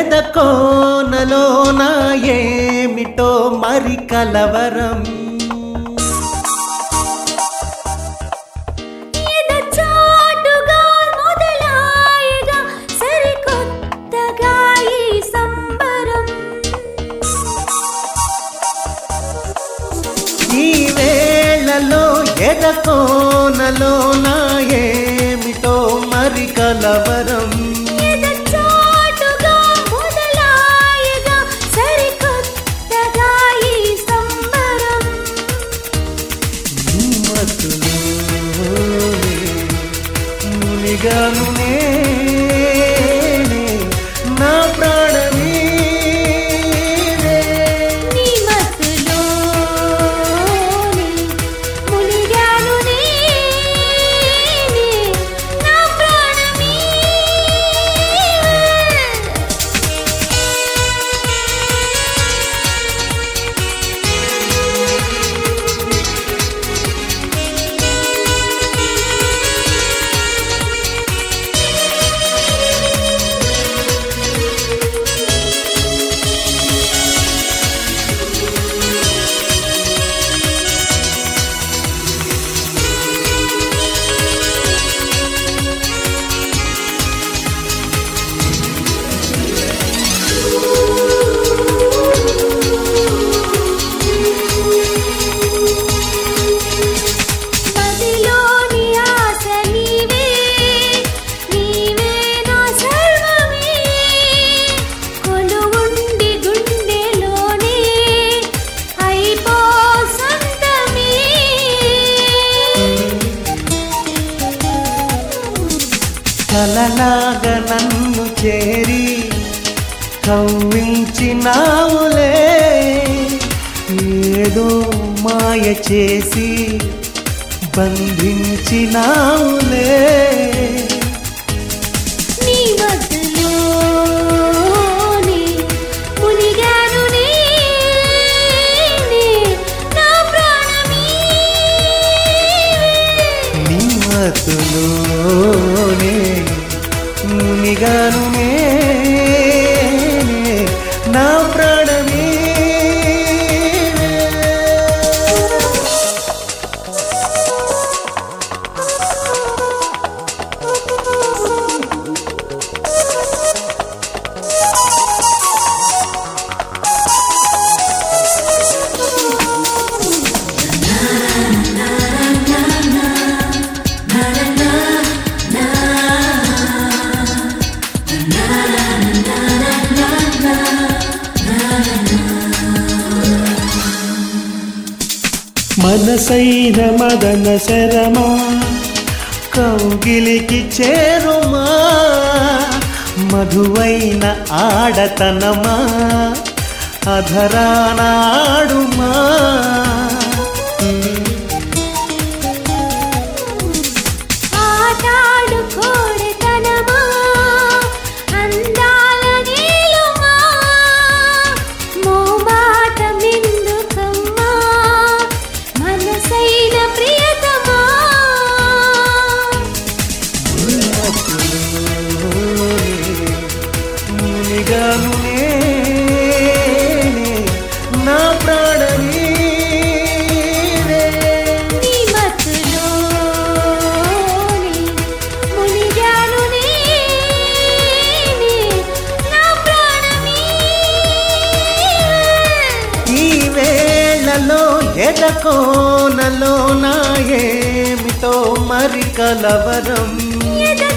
ఎదకోనలోన ఏమిటో మరి కలవరం ఎదచాటుగా మొదలాయగా సరికొత్తగా ఈ సంబరం ఈ వేళలో ఎదకోనలోన ఏమిటో మరి కలవరం ఎదచాటుగా మొదలాయగా సరికొత్తగా ఈ సంబరం నీ మత్తులోనే మునిగాను నేనే, నా ప్రాణమీదే. నీ మత్తులోనే మునిగాను నేనే, నా ప్రాణమీ మదిలోని ఆశ నీవే నీవే నా సర్వమే కొలువుండి గుండెలోనే అయిపో సొంతమే కలలాగా నన్ను చేరి కవ్వించినావులే ఏదో మాయ చేసి బంధించినావులే నీ మధ్యలోనే మునిగాను నేనే నా ప్రాణమీ నీ మతులోనే మునిగాను నేనే, నా ప్రాణమే మనసైన మదన శరమా కౌగిలికి చేరుమా మధువైన ఆడతనమా అధరానాడుమా ఆటాడు కోడితనమా అందాల నీలుమా మోమాట మిందుకమ్మా మనసైన ప్రియతమా మునిగాను నేనే, నా ప్రాణమే నీ మత్తులోనే మునిగాను నేనే నా ప్రాణమీ ఈ వేళలో ఎదకోనలో నా ఏమిటో మరి కలవరం ఎద